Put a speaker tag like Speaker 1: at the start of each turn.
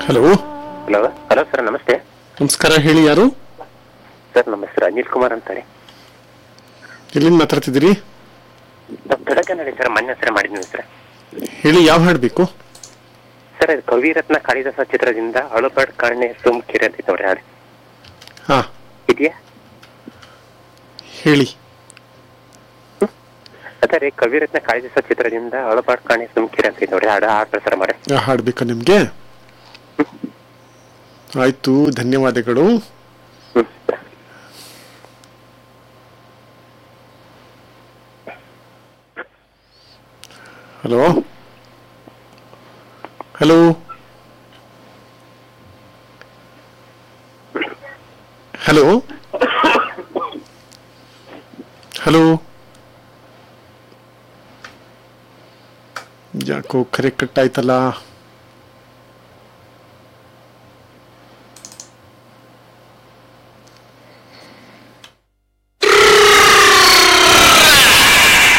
Speaker 1: hello
Speaker 2: hello hello sir ನಮಸ್ತೆ
Speaker 1: ನಮಸ್ಕಾರ ಹೇಳಿ ಯಾರು
Speaker 2: ಸರ್ ನಮ್ಮ ಹೆಸರು ಅನಿಲ್ ಕುಮಾರ್ ಅಂತಾರೆ
Speaker 1: ಎಲ್ಲಿಂದ ಮಾತಾಡ್ತಿದ್ದೀರಿ
Speaker 2: ಬೆಳಗ್ಗೆ ಸರ್ ಮೊನ್ನೆ ಹೆಸರು ಮಾಡಿದ್ದೀನಿ ಸರ್
Speaker 1: ಹೇಳಿ ಯಾವ ಹಾಡು ಬೇಕು
Speaker 2: ಸರ್ ಇದು ಕವಿರತ್ನ ಕಾಳಿದಾಸ ಚಿತ್ರದಿಂದ ಅಳುಬಾಡ್ ಕಾಣೆ ಸುಮ್ಕಿರಿ ಅಂತ ನೋಡ್ರಿ ಹಾಡು
Speaker 1: ಹಾ
Speaker 2: ಇದೆಯಾ
Speaker 1: ಹೇಳಿ
Speaker 2: ಅದೇ ರೀ ಕವಿರತ್ನ ಕಾಳಿದಾಸ ಚಿತ್ರದಿಂದ ಅಳುಬಾಡ್ ಕಾಣೆ ಸುಮ್ಕಿರಿ ಅಂತ ನೋಡ್ರಿ ಹಾಡು ಹಾಡು ಪ್ರಸಾರ ಮಾಡಿ
Speaker 1: ಆ ಹಾಡು ಬೇಕಾ ನಿಮಗೆ ಆಯ್ತು ಧನ್ಯವಾದಗಳು
Speaker 2: ಹ್ಮ್
Speaker 1: ಹಲೋ ಹಲೋ ಹಲೋ ಹಲೋ ಯಾಕೋ ಕರೆ ಕಟ್ ಆಯ್ತಲ್ಲ